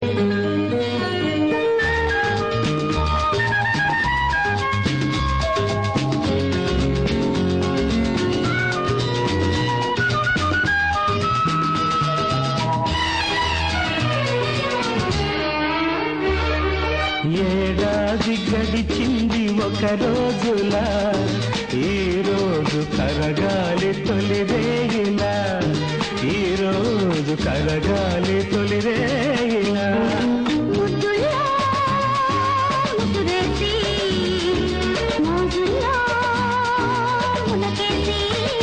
ఏడాది గడిచింది ఒక రోజులా ఈ రోజు కరగాలి తొలిరేగిలా ఈ రోజు కరగాలి తొలిరేగిలా ముద్దుల్లో ముసురేసి మోజుల్లో మునకేసి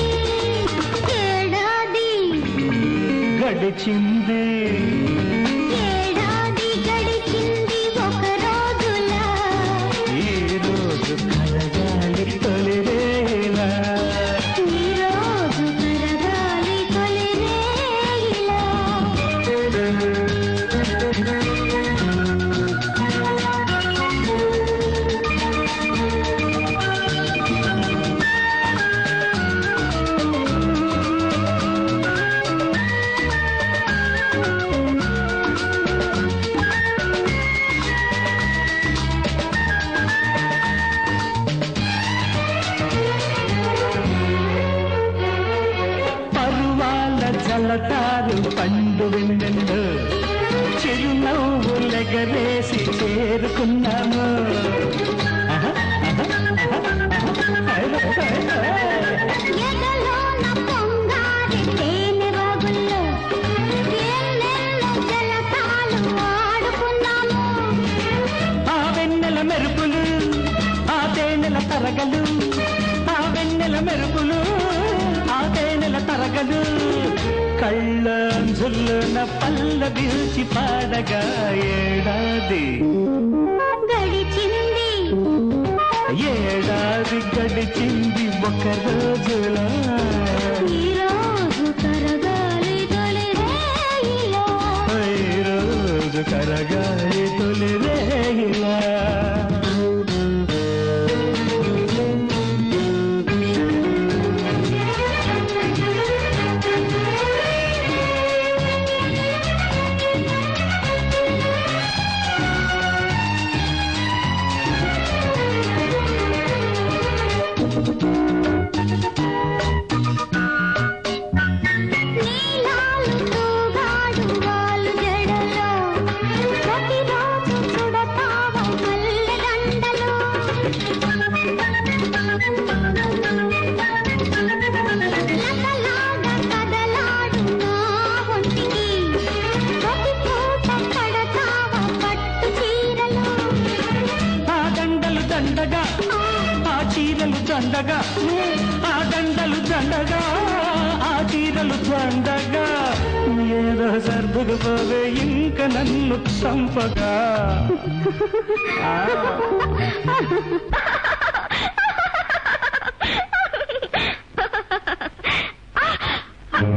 ఏడాది గడిచింది ఏడాది గడిచింది ఒక రోజులా ఈ రోజు కరగాలి తొలిరేగిలా ఈ రోజు కరగాలి తొలిరేగిలా పరువాల జలతారు పండు వెన్నెండు చిరునవ్వులెగరేసి చేరుకున్నాము ఆహా, ఆహా, ఆహా, ఆహా. ఎదలోన పొంగారి తేనె వాగుల్లో ఎన్నెల్లో జలతాలు ఆడుకున్నాము ఆ వెన్నెల మెరుపులు ఆ తేనెల తరగలు ఆ వెన్నెల మెరుపులు ఆ తేనెల తరగలు కళ్ళంజుల్లున పల్ల బిల్చి పాడగా ఏడాది గడిచింది ఏడాది గడిచింది ఒక రోజులా ఈ రోజు కరగాలి తొలిరేగిలా ఈ రోజు కరగాలి తొలి రేగిలా నీలాలు తూగాడు వాళ్ళు జడలో ప్రతిరోజు చుడతావ మల్లె దండలో లతలాగా కదలాడు నా ఒంటికి ప్రతి పూట కడతావ పట్టు చీరలో ఆ దండలు దండగా ఆ చీరలు దండగా ఆ దండలు దండగా ఆ చీరలు దండగా ఏదో సర్దుకు పోవే ఇంక నన్ను చంపగా ఆ.